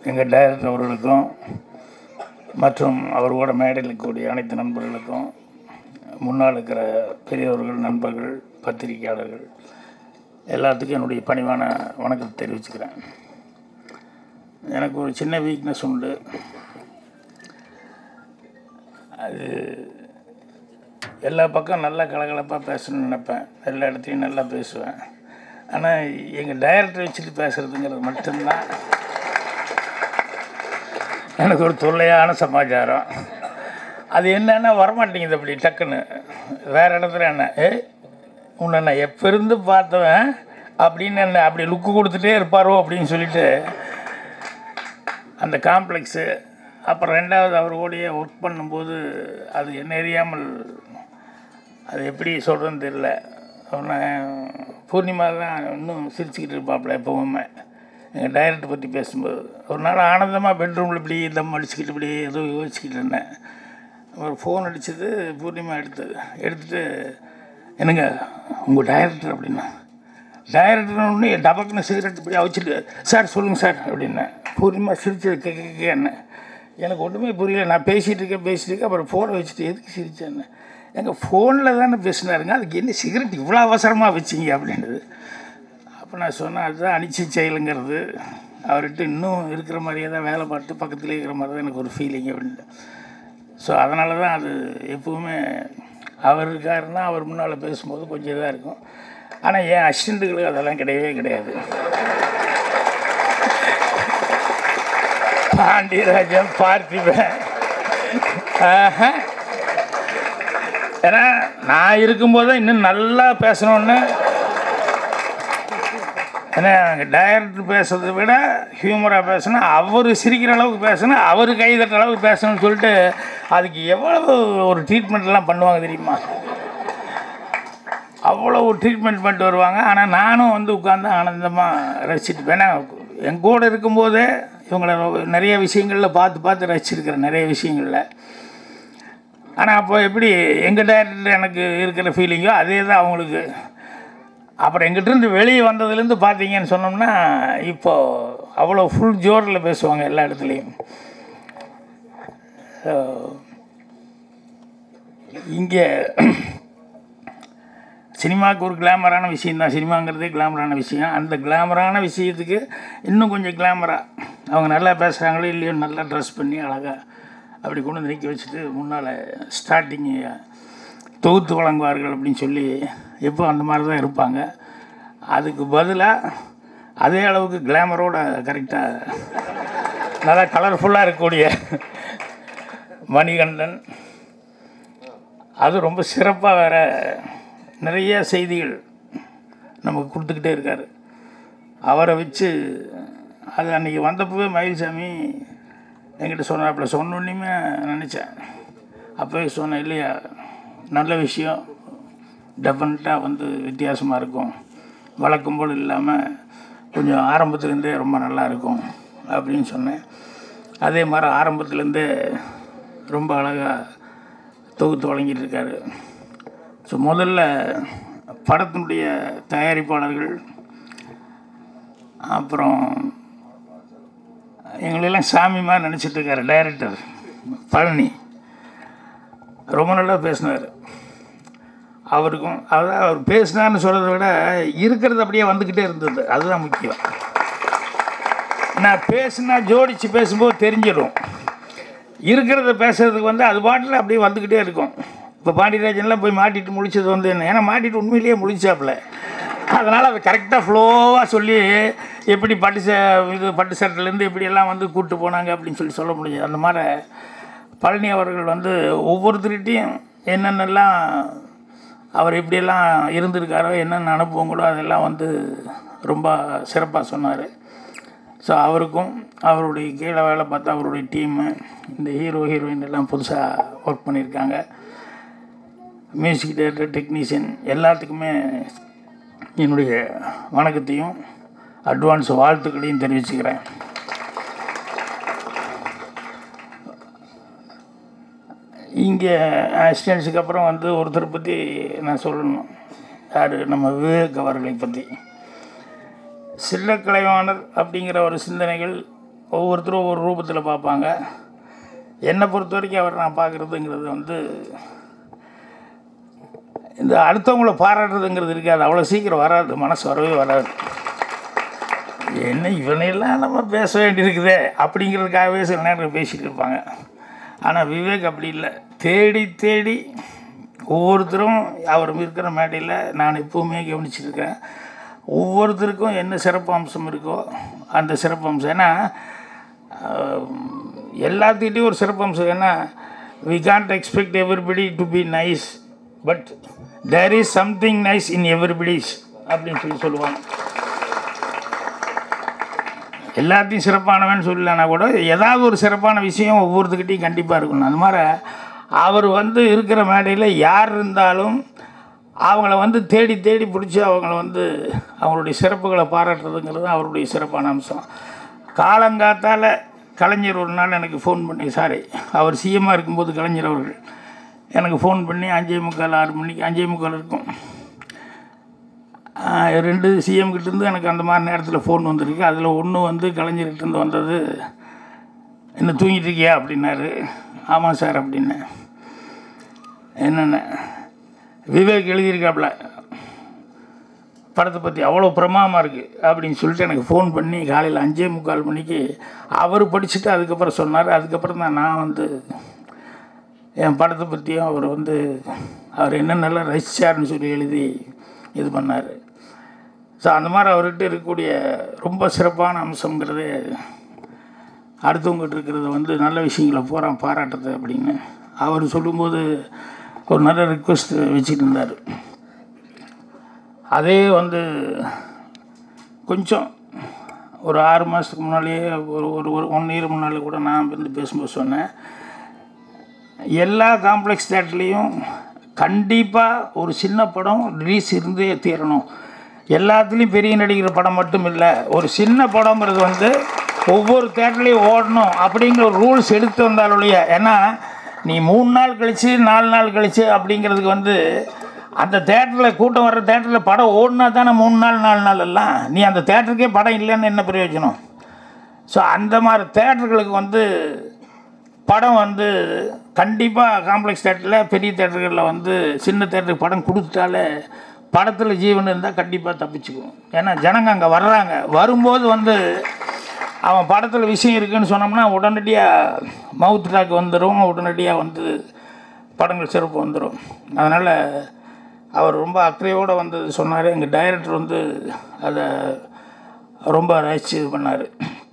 எங்கள் டைரக்டர் அவர்களுக்கும் மற்றும் அவரோட மேடையில் இருக்கக்கூடிய அனைத்து நண்பர்களுக்கும் முன்னால் இருக்கிற பெரியவர்கள் நண்பர்கள் பத்திரிகையாளர்கள் எல்லாத்துக்கும் என்னுடைய பணிவான வணக்கத்தை தெரிவிச்சுக்கிறேன் எனக்கு ஒரு சின்ன வீக்னஸ் உண்டு அது எல்லா பக்கம் நல்லா கலகலப்பாக பேசணும்னு நினைப்பேன் எல்லா இடத்துலையும் நல்லா பேசுவேன் ஆனால் எங்கள் டைரக்டர் வச்சுட்டு பேசுகிறதுங்கிறது மட்டும்தான் எனக்கு ஒரு தொல்லையான சமாச்சாரம் அது என்னன்னா வரமாட்டேங்குது அப்படி டக்குன்னு வேறு இடத்துல என்ன ஏ உன்னை நான் எப்போ இருந்து பார்த்தவன் அப்படின்னு என்ன அப்படி லுக்கு கொடுத்துட்டே இருப்பாரோ அப்படின்னு சொல்லிட்டு அந்த காம்ப்ளெக்ஸு அப்புறம் ரெண்டாவது அவர் கூடயே ஒர்க் பண்ணும்போது அது என்ன அறியாமல் அது எப்படி சொல்கிறதுன்னு தெரில அவனை பூர்ணிமா தான் இன்னும் சிரிச்சுக்கிட்டு இருப்பாப்புல எப்போவுமே எங்கள் டைரக்டர் பற்றி பேசும்போது ஒரு நாள் ஆனந்தமாக பெட்ரூமில் இப்படி தம் அடிச்சுக்கிட்டு இப்படி ஏதோ யோசிச்சுக்கிட்டு இருந்தேன் ஒரு ஃபோன் அடித்தது பூர்ணிமா எடுத்தது எடுத்துகிட்டு என்னங்க உங்கள் டைரக்டர் அப்படின்னா டைரக்டர் ஒன்று டபக்குன்னு சிகரெட் இப்படி அவிச்சிட்டு சார் சொல்லுங்கள் சார் அப்படின்னேன் பூர்ணிமா சிரிச்சது கேட்க கேட்க என்ன எனக்கு ஒன்றுமே புரியல நான் பேசிகிட்டு இருக்கேன் பேசிட்டு இருக்கேன் அப்புறம் ஃபோனை வச்சுட்டு எதுக்கு சிரிச்சேன்னு எங்கள் ஃபோனில் தானே பேசினாருங்க அதுக்கு என்ன சிகரெட் இவ்வளோ அவசரமாக வச்சிங்க அப்படின்றது அப்போ நான் சொன்னேன் அதுதான் அனிச்சை செயலுங்கிறது அவர்கிட்ட இன்னும் இருக்கிற மாதிரியே தான் வேலை பார்த்து பக்கத்துலேயே இருக்கிற மாதிரி தான் எனக்கு ஒரு ஃபீலிங் அப்படின்ட்டு ஸோ அதனால தான் அது எப்பவுமே அவர் இருக்காருன்னா அவர் முன்னால் பேசும்போது கொஞ்சம் இதாக இருக்கும் ஆனால் என் அசிஸ்டண்ட்டுகளுக்கு அதெல்லாம் கிடையவே கிடையாது பாண்டியராஜன் பார்த்திபன் ஆஹா. ஏன்னா நான் இருக்கும்போது இன்னும் நல்லா பேசணும்னு ஏன்னா டைரக்டர் பேசுறதை விட ஹியூமராக பேசணும் அவர் சிரிக்கிற அளவுக்கு பேசணும் அவர் கை தட்டுற அளவுக்கு பேசணும்னு சொல்லிட்டு அதுக்கு எவ்வளவு ஒரு ட்ரீட்மெண்ட்லாம் பண்ணுவாங்க தெரியுமா அவ்வளோ ட்ரீட்மெண்ட் பண்ணிட்டு வருவாங்க ஆனால் நானும் வந்து உட்காந்து ஆனந்தமாக ரசிச்சுட்டு ஏன்னா என் கூட இருக்கும்போதே இவங்களை நிறைய விஷயங்களில் பார்த்து பார்த்து ரசிச்சிருக்கிறேன் நிறைய விஷயங்களில் ஆனால் அப்போ எப்படி எங்கள் டைரக்டர் எனக்கு இருக்கிற ஃபீலிங்கோ அதே தான் அவங்களுக்கு அப்புறம் எங்கிட்டேருந்து வெளியே வந்ததுலேருந்து பார்த்தீங்கன்னு சொன்னோம்னா இப்போது அவ்வளோ ஃபுல் ஜோரில் பேசுவாங்க எல்லா இடத்துலையும் So, இங்கே சினிமாவுக்கு ஒரு கிளாமரான விஷயம் தான் சினிமாங்கிறதே கிளாமரான விஷயம் அந்த கிளாமரான விஷயத்துக்கு இன்னும் கொஞ்சம் கிளாமராக அவங்க நல்லா பேசுகிறாங்களோ இல்லையோ நல்லா ட்ரெஸ் பண்ணி அழகாக அப்படி கொண்டு வந்து நிற்க வச்சுட்டு முன்னால் ஸ்டார்டிங்கு தொகுத்து வழங்குவார்கள் அப்படின்னு சொல்லி எப்போ அந்த மாதிரி தான் இருப்பாங்க அதுக்கு பதிலாக அதே அளவுக்கு கிளாமரோட கரெக்டாக நல்லா கலர்ஃபுல்லாக இருக்கக்கூடிய மணிகண்டன் அது ரொம்ப சிறப்பாக வேற நிறைய செய்திகள் நமக்கு கொடுத்துக்கிட்டே இருக்கார் அவரை வச்சு அது அன்றைக்கி வந்தப்பவே மயில்சாமி என்கிட்ட சொன்னாப்புல சொன்னோன்னையுமே நினச்சேன் அப்போவே சொன்னேன் இல்லையா நல்ல விஷயம் டெஃபினட்டாக வந்து வித்தியாசமாக இருக்கும் வழக்கம் போல் இல்லாமல் கொஞ்சம் ஆரம்பத்துலேருந்தே ரொம்ப நல்லா இருக்கும் அப்படின்னு சொன்னேன் அதே மாதிரி ஆரம்பத்துலேருந்தே ரொம்ப அழகாக தொகுத்து வழங்கிட்டு இருக்காரு ஸோ முதல்ல படத்தினுடைய தயாரிப்பாளர்கள் அப்புறம் எங்களெல்லாம் சாமி மாதிரி நினச்சிட்டு இருக்காரு டைரக்டர் பழனி ரொம்ப நல்லா பேசினார் அவருக்கும் அதான் அவர் பேசினார்னு சொல்கிறத விட இருக்கிறது அப்படியே வந்துக்கிட்டே இருந்தது அதுதான் முக்கியம் நான் பேசுனா ஜோடித்து பேசும்போது தெரிஞ்சிடும் இருக்கிறத பேசுறதுக்கு வந்து அது பாட்டில் அப்படியே வந்துக்கிட்டே இருக்கும் இப்போ பாண்டியராஜன்லாம் போய் மாட்டிட்டு முழிச்சது வந்து என்ன ஏன்னா மாட்டிட்டு உண்மையிலேயே முழிச்சாப்புல அதனால் அதை கரெக்டாக ஃப்ளோவாக சொல்லி எப்படி பட்டு ச இது பட்டு சட்டையிலேருந்து எப்படியெல்லாம் வந்து கூப்பிட்டு போனாங்க அப்படின்னு சொல்லி சொல்ல முடியும் அந்த மாதிரி பழனி அவர்கள் வந்து ஒவ்வொருத்தருகிட்டையும் என்னென்னலாம் அவர் எப்படியெல்லாம் இருந்திருக்காரோ என்னென்ன அனுபவங்களோ அதெல்லாம் வந்து ரொம்ப சிறப்பாக சொன்னார் ஸோ அவருக்கும் அவருடைய கீழே வேலை பார்த்து அவருடைய டீமு இந்த ஹீரோ ஹீரோயின் எல்லாம் புதுசாக ஒர்க் பண்ணியிருக்காங்க மியூசிக் டைரக்டர் டெக்னீஷியன் எல்லாத்துக்குமே என்னுடைய வணக்கத்தையும் அட்வான்ஸ் வாழ்த்துக்களையும் தெரிவிச்சுக்கிறேன் இங்கே அசிஸ்டன்ஸுக்கு அப்புறம் வந்து ஒருத்தர் பற்றி நான் சொல்லணும் யார் நம்ம விவேக் அவர்களை பற்றி சில்லக்கலைவாணர் அப்படிங்கிற ஒரு சிந்தனைகள் ஒவ்வொருத்தரும் ஒவ்வொரு ரூபத்தில் பார்ப்பாங்க என்னை பொறுத்த வரைக்கும் அவர் நான் பார்க்குறதுங்கிறது வந்து இந்த அடுத்தவங்கள பாராட்டுறதுங்கிறது இருக்காது அவ்வளோ சீக்கிரம் வராது மனசு வரவே வராது என்ன இவனையெல்லாம் நம்ம பேச வேண்டியிருக்குதே அப்படிங்கிறதுக்காகவே சில நேரம் பேசிகிட்டு இருப்பாங்க ஆனால் விவேக் அப்படி இல்லை தேடி தேடி ஒவ்வொருத்தரும் அவர் இருக்கிற மேடையில் நான் எப்போவுமே கவனிச்சிருக்கேன் ஒவ்வொருத்தருக்கும் என்ன சிறப்பு அம்சம் இருக்கோ அந்த சிறப்பு அம்சம் ஏன்னா ஆஹ், எல்லாத்துக்கிட்டையும் ஒரு சிறப்பு அம்சம் ஏன்னா we can't expect everybody to be nice but there is something nice in everybody's அப்படின்னு சொல்லி சொல்லுவாங்க எல்லாத்தையும் சிறப்பானவன் சொல்லலைன்னா கூட ஏதாவது ஒரு சிறப்பான விஷயம் ஒவ்வொருத்துக்கிட்டையும் கண்டிப்பாக இருக்கணும் அது மாதிரி அவர் வந்து இருக்கிற மேடையில் யார் இருந்தாலும் அவங்கள வந்து தேடி தேடி பிடிச்சி அவங்கள வந்து அவங்களுடைய சிறப்புகளை பாராட்டுறதுங்கிறது அவருடைய சிறப்பான அம்சம் காலங்காத்தால் கலைஞர் ஒரு நாள் எனக்கு ஃபோன் பண்ணி சாரி அவர் சிஎம்மாக இருக்கும்போது கலைஞர் அவர்கள் எனக்கு ஃபோன் பண்ணி அஞ்சே முக்கால் ஆறு மணிக்கு அஞ்சே முக்கால் இருக்கும் ஆஹ் ரெண்டு சிஎம் கிட்டேருந்து எனக்கு அந்த மாதிரி நேரத்தில் ஃபோன் வந்திருக்கு அதில் ஒன்று வந்து கலைஞர்கிட்டேருந்து வந்தது என்ன தூங்கிட்டு இருக்கியா அப்படின்னாரு ஆமாம் சார் அப்படின்னேன் என்னென்ன விவேக் எழுதியிருக்காப்புல படத்தை பற்றி அவ்வளோ பிரமாதமாக இருக்குது அப்படின்னு சொல்லிட்டு எனக்கு ஃபோன் பண்ணி காலையில் அஞ்சே முக்கால் மணிக்கு அவர் படிச்சுட்டு அதுக்கப்புறம் சொன்னார் அதுக்கப்புறம் தான் நான் வந்து என் படத்தை பற்றியும் அவர் வந்து அவர் என்னென்னலாம் ரசிச்சார்னு சொல்லி எழுதி இது பண்ணார் ஸோ அந்த மாதிரி அவர்கிட்ட இருக்கக்கூடிய ரொம்ப சிறப்பான அம்சங்கிறது அடுத்தவங்ககிட்ட இருக்கிறது வந்து நல்ல விஷயங்களை பூரா பாராட்டுறது அப்படின்னு அவர் சொல்லும்போது ஒரு நல்ல ரிக்வெஸ்ட் வச்சுட்டு இருந்தார் அதே வந்து கொஞ்சம் ஒரு ஆறு மாதத்துக்கு முன்னாலேயே ஒரு ஒரு ஒரு ஒன் இயர் முன்னாலே கூட நான் வந்து பேசும்போது சொன்னேன் எல்லா காம்ப்ளெக்ஸ் தேட்டர்லேயும் கண்டிப்பாக ஒரு சின்ன படம் ரிலீஸ் இருந்தே தீரணும் எல்லாத்துலேயும் பெரிய நடிகர் படம் மட்டும் இல்லை ஒரு சின்ன படங்கிறது வந்து ஒவ்வொரு தேட்டர்லேயும் ஓடணும் அப்படிங்கிற ஒரு ரூல்ஸ் எடுத்து வந்தாலுடைய ஏன்னா நீ மூணு நாள் கழித்து நாலு நாள் கழித்து அப்படிங்கிறதுக்கு வந்து அந்த தேட்டரில் கூட்டம் வர்ற தேட்டரில் படம் ஓடினா தானே மூணு நாள் நாலு நாள் எல்லாம் நீ அந்த தேட்டருக்கே படம் இல்லைன்னு என்ன பிரயோஜனம் ஸோ அந்த மாதிரி தேட்டர்களுக்கு வந்து படம் வந்து கண்டிப்பாக காம்ப்ளெக்ஸ் தேட்டரில் பெரிய தேட்டர்களில் வந்து சின்ன தேட்டருக்கு படம் கொடுத்துட்டாலே படத்தில் ஜீவன் இருந்தால் கண்டிப்பாக தப்பிச்சுக்குவோம் ஏன்னா ஜனங்க அங்கே வர்றாங்க வரும்போது வந்து அவன் படத்தில் விஷயம் இருக்குன்னு சொன்னோம்னா உடனடியாக மவுத் டாக் வந்துடும் உடனடியாக வந்து படங்கள் சிறப்பு வந்துடும் அதனால் அவர் ரொம்ப அக்கறையோடு வந்து சொன்னார் எங்கள் டைரக்டர் வந்து அதை ரொம்ப ரசித்து இது பண்ணார்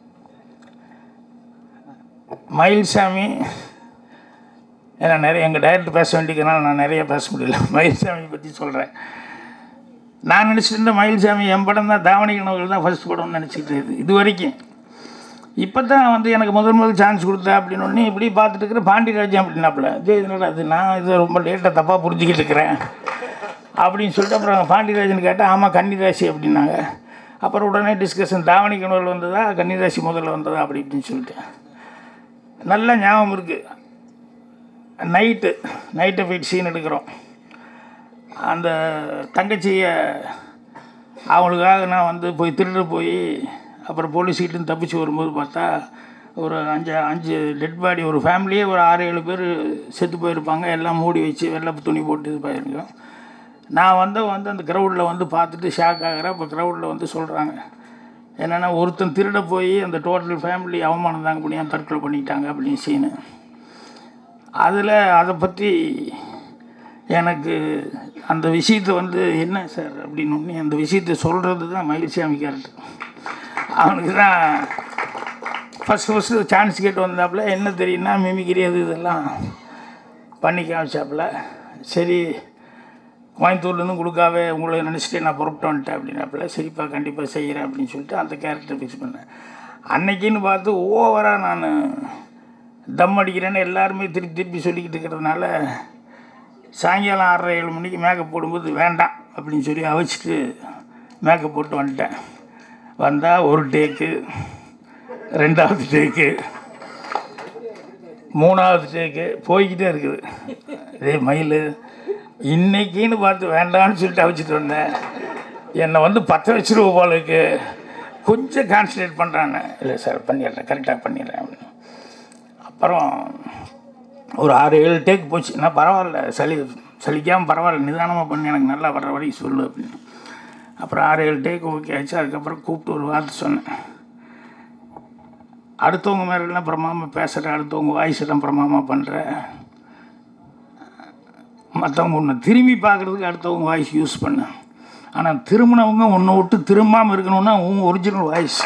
மயில்சாமி ஏன்னா நிறைய எங்கள் டைரக்டர் பேச வேண்டியதுனால நான் நிறைய பேச முடியல மயில்சாமி பற்றி சொல்கிறேன் நான் நினச்சிட்டு இருந்த மயில்சாமி என் படம் தான் தாவணி கனவுகள் தான் ஃபஸ்ட் படம்னு நினச்சிட்டு இது இது வரைக்கும் இப்போ தான் வந்து எனக்கு முதல் முதல் சான்ஸ் கொடுத்தா அப்படின்னு ஒன்று இப்படி பார்த்துட்டு இருக்கிற பாண்டியராஜன் அப்படின்னாப்புல இது இதனால அது நான் இதை ரொம்ப லேட்டாக தப்பாக புரிஞ்சுக்கிட்டு இருக்கிறேன் அப்படின்னு சொல்லிட்டு அப்புறம் பாண்டியராஜன் கேட்டால் ஆமாம் கன்னிராசி அப்படின்னாங்க அப்புறம் உடனே டிஸ்கஷன் தாவணி கனவுகள் வந்ததா கன்னிராசி முதல்ல வந்ததா அப்படி இப்படின்னு சொல்லிட்டு நல்ல ஞாபகம் இருக்குது நைட்டு நைட்டை போயிட்டு சீன் எடுக்கிறோம் அந்த தங்கச்சியை அவங்களுக்காக நான் வந்து போய் திருட போய் அப்புறம் போலீஸ்கிட்ட தப்பிச்சு வரும்போது பார்த்தா ஒரு அஞ்சு அஞ்சு டெட் பாடி ஒரு ஃபேமிலியே ஒரு ஆறு ஏழு பேர் செத்து போயிருப்பாங்க எல்லாம் மூடி வச்சு வெள்ளை துணி போட்டு இது போயிருக்கோம் நான் வந்து வந்து அந்த க்ரௌடில் வந்து பார்த்துட்டு ஷாக் ஆகிறேன் இப்போ க்ரௌடில் வந்து சொல்கிறாங்க என்னென்னா ஒருத்தன் திருட போய் அந்த டோட்டல் ஃபேமிலி அவமானம் தாங்க முடியாமல் தற்கொலை பண்ணிட்டாங்க அப்படின்னு சீனு அதில் அதை பற்றி எனக்கு அந்த விஷயத்தை வந்து என்ன சார் அப்படின்னு ஒன்று அந்த விஷயத்தை சொல்கிறது தான் மயில்சாமி கேரக்டர் அவனுக்கு தான் ஃபஸ்ட்டு ஃபஸ்ட்டு சான்ஸ் கேட்டு வந்தாப்புல என்ன தெரியும்னா மிமிக்கிரி அது இதெல்லாம் பண்ணி காமிச்சாப்புல சரி கோயம்புத்தூர்லேருந்து கொடுக்காவே உங்களை நினச்சிட்டு நான் புறப்பட்டு வந்துட்டேன் அப்படின்னாப்புல சரிப்பா கண்டிப்பாக செய்கிறேன் அப்படின்னு சொல்லிட்டு அந்த கேரக்டர் ஃபிக்ஸ் பண்ணேன் அன்னைக்குன்னு பார்த்து ஓவராக நான் தம் அடிக்கிறேன்னு எல்லாருமே திருப்பி திருப்பி சொல்லிக்கிட்டு இருக்கிறதுனால சாயங்காலம் ஆறரை ஏழு மணிக்கு மேக்கப் போடும்போது வேண்டாம் அப்படின்னு சொல்லி அவைச்சிட்டு மேக்கப் போட்டு வந்துட்டேன் வந்தால் ஒரு டேக்கு ரெண்டாவது டேக்கு மூணாவது டேக்கு போய்கிட்டே இருக்குது இதே மயில் இன்னைக்குன்னு பார்த்து வேண்டாம்னு சொல்லிட்டு அவைச்சிட்டு வந்தேன் என்னை வந்து பற்ற வச்சிருவ போல இருக்கு கொஞ்சம் கொஞ்சம் கான்சன்ட்ரேட் பண்ணுறான்னு இல்லை சார் பண்ணிடுறேன் கரெக்டாக பண்ணிடுறேன் அப்படின்னு அப்புறம் ஒரு ஆறு ஏழு டேக் போச்சு நான் பரவாயில்ல சளி சலிக்காமல் பரவாயில்ல நிதானமாக பண்ணி எனக்கு நல்லா வர்ற வரைக்கும் சொல்லு அப்படின்னு அப்புறம் ஆறு ஏழு டேக் ஓகே ஆச்சு அதுக்கப்புறம் கூப்பிட்டு ஒரு வார்த்தை சொன்னேன் அடுத்தவங்க மேலாம் பிரமாமல் பேசுகிற அடுத்தவங்க வாய்ஸ் எல்லாம் பிரமாமல் பண்ணுற மற்றவங்க ஒன்று திரும்பி பார்க்குறதுக்கு அடுத்தவங்க வாய்ஸ் யூஸ் பண்ணு ஆனால் திரும்பினவங்க ஒன்று விட்டு திரும்பாமல் இருக்கணும்னா உன் ஒரிஜினல் வாய்ஸ்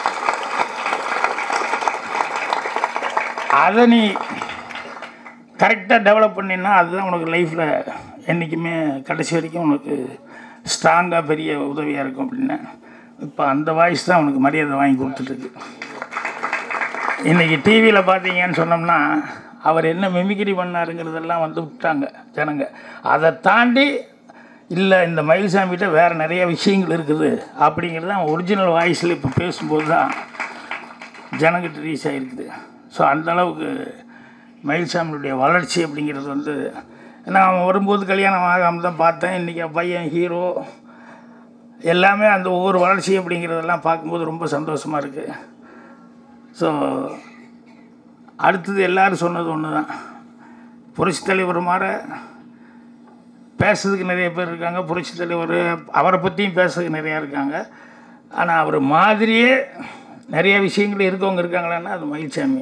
அதை நீ கரெக்டாக டெவலப் பண்ணினா அதுதான் உனக்கு லைஃப்பில் என்றைக்குமே கடைசி வரைக்கும் உனக்கு ஸ்ட்ராங்காக பெரிய உதவியாக இருக்கும் அப்படின்னா இப்போ அந்த வாய்ஸ் தான் உனக்கு மரியாதை வாங்கி கொடுத்துட்ருக்கு இன்றைக்கி டிவியில் பார்த்தீங்கன்னு சொன்னோம்னா அவர் என்ன மிமிக்ரி பண்ணாருங்கிறதெல்லாம் வந்து விட்டாங்க ஜனங்க அதை தாண்டி இல்லை இந்த மயில்சாமிகிட்ட வேறு நிறைய விஷயங்கள் இருக்குது அப்படிங்கிறது தான் ஒரிஜினல் வாய்ஸில் இப்போ பேசும்போது தான் ஜனங்கிட்ட ரீச் ஆகிருக்குது ஸோ அந்த அளவுக்கு மயில்சாமியுடைய வளர்ச்சி அப்படிங்கிறது வந்து நான் அவன் வரும்போது கல்யாணம் ஆகாமல் தான் பார்த்தேன் இன்றைக்கி பையன் ஹீரோ எல்லாமே அந்த ஒவ்வொரு வளர்ச்சி அப்படிங்கிறதெல்லாம் பார்க்கும்போது ரொம்ப சந்தோஷமாக இருக்குது ஸோ அடுத்தது எல்லோரும் சொன்னது ஒன்று தான் புரட்சி தலைவர் மாற பேசுறதுக்கு நிறைய பேர் இருக்காங்க புரட்சி தலைவர் அவரை பற்றியும் பேசுறதுக்கு நிறையா இருக்காங்க ஆனால் அவர் மாதிரியே நிறைய விஷயங்கள் இருக்கவங்க இருக்காங்களான்னா அது மயில்சாமி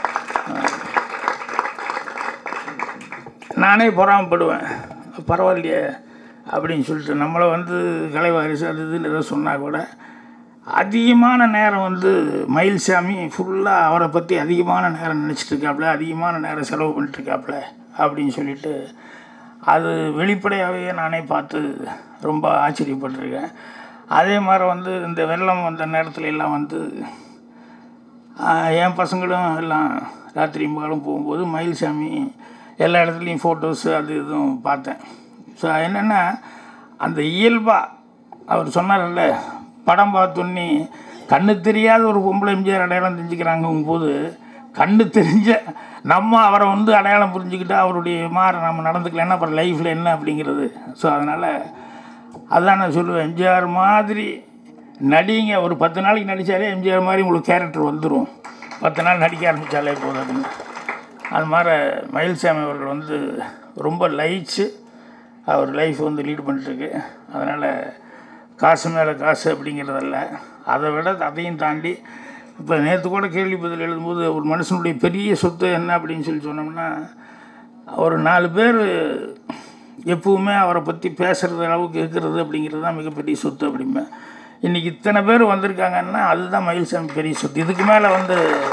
நானே பொறாமப்படுவேன் பரவாயில்லையே அப்படின்னு சொல்லிட்டு நம்மளை வந்து கலைவாரிசு அது இதுன்னு ஏதோ சொன்னால் கூட அதிகமான நேரம் வந்து மயில்சாமி ஃபுல்லாக அவரை பற்றி அதிகமான நேரம் நினச்சிட்டு இருக்காப்புல அதிகமான நேரம் செலவு பண்ணிட்டுருக்காப்புல அப்படின்னு சொல்லிட்டு அது வெளிப்படையாகவே நானே பார்த்து ரொம்ப ஆச்சரியப்பட்டிருக்கேன் அதே மாதிரி வந்து இந்த வெள்ளம் வந்த நேரத்துல எல்லாம் வந்து ஆஹ், என் பசங்களும் எல்லாம் ராத்திரி மகளும் போகும்போது மயில்சாமி எல்லா இடத்துலையும் ஃபோட்டோஸு அது இதுவும் பார்த்தேன் ஸோ என்னென்னா அந்த இயல்பாக அவர் சொன்னார்ல படம் பார்த்தோன்னே கண்ணு தெரியாத ஒரு பொம்பளை எம்ஜிஆர் அடையாளம் தெரிஞ்சுக்கிறாங்கும் போது கண்ணு தெரிஞ்ச நம்ம அவரை வந்து அடையாளம் புரிஞ்சுக்கிட்டு அவருடைய மாற நம்ம நடந்துக்கலைன்னா அப்புறம் லைஃப்பில் என்ன அப்படிங்கிறது ஸோ அதனால் அதான் நான் சொல்லுவேன் எம்ஜிஆர் மாதிரி நடிங்க ஒரு பத்து நாளைக்கு நடித்தாலே எம்ஜிஆர் மாதிரி உங்களுக்கு கேரக்டர் வந்துடும் பத்து நாள் நடிக்க ஆரம்பித்தாலே போதும் அப்படின்னு அது மாதிரி மயில்சாமி அவர்கள் வந்து ரொம்ப லயிச்சு அவர் லைஃப் வந்து லீட் பண்ணிட்டுருக்கு அதனால் காசு மேலே காசு அப்படிங்கிறதல்ல அதை விட அதையும் தாண்டி இப்போ நேற்று கூட கேள்வி பதில் எழுதும்போது ஒரு மனுஷனுடைய பெரிய சொத்து என்ன அப்படின்னு சொல்லி சொன்னோம்னா ஒரு நாலு பேர் எப்பவுமே அவரை பற்றி பேசுகிறது அளவுக்கு இருக்கிறது அப்படிங்கிறது தான் மிகப்பெரிய சொத்து அப்படிம்பேன் இன்றைக்கி இத்தனை பேர் வந்திருக்காங்கன்னா அதுதான் மயில்சாமி பெரிய சொத்து இதுக்கு மேலே வந்து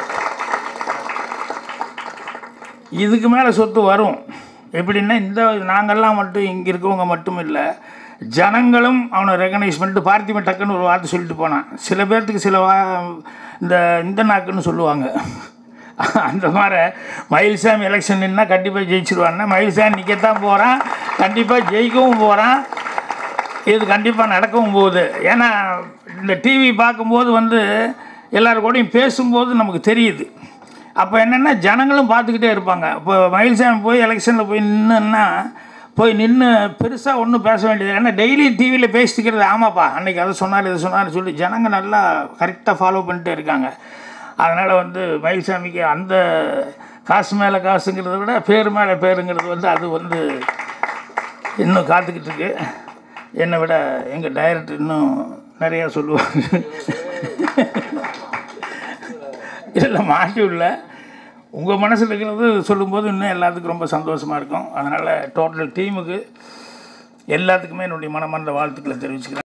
இதுக்கு மேலே சொத்து வரும் எப்படின்னா இந்த நாங்கள்லாம் மட்டும் இங்கே இருக்கவங்க மட்டும் இல்லை ஜனங்களும் அவனை ரெகனைஸ் பண்ணிட்டு பார்த்திபன் டக்குன்னு ஒரு வார்த்தை சொல்லிட்டு போனான் சில பேர்த்துக்கு சில வா இந்த இந்த நாக்குன்னு சொல்லுவாங்க அந்த மாதிரி மயில்சாமி எலெக்ஷன் நின்னா கண்டிப்பாக ஜெயிச்சிருவான்னா மயில்சாமி நிற்கத்தான் போகிறான் கண்டிப்பாக ஜெயிக்கவும் போகிறான் இது கண்டிப்பாக நடக்கவும் போகுது ஏன்னா இந்த டிவி பார்க்கும்போது வந்து எல்லாரு கூடயும் பேசும்போது நமக்கு தெரியுது அப்போ என்னென்னா ஜனங்களும் பார்த்துக்கிட்டே இருப்பாங்க இப்போ மயில்சாமி போய் எலெக்ஷனில் போய் நின்றுன்னா போய் நின்று பெருசாக ஒன்றும் பேச வேண்டியது ஏன்னா டெய்லி டிவியில் பேசிக்கிறது ஆமாப்பா அன்றைக்கி அதை சொன்னார் இதை சொன்னார்னு சொல்லி ஜனங்க நல்லா கரெக்டாக ஃபாலோ பண்ணிட்டே இருக்காங்க அதனால் வந்து மயில்சாமிக்கு அந்த காசு மேலே காசுங்கிறத விட பேர் மேலே பேருங்கிறது வந்து அது வந்து இன்னும் காத்துக்கிட்டு இருக்கு என்னை விட எங்கள் டைரக்டர் இன்னும் நிறையா சொல்லுவாங்க இல்லை மாட்டி விடல உங்கள் மனசில் இருக்கிறது சொல்லும்போது இன்னும் எல்லாத்துக்கும் ரொம்ப சந்தோஷமாக இருக்கும் அதனால் டோட்டல் டீமுக்கு எல்லாத்துக்குமே என்னுடைய மனமார்ந்த வாழ்த்துக்களை தெரிவிச்சுக்கிறேன்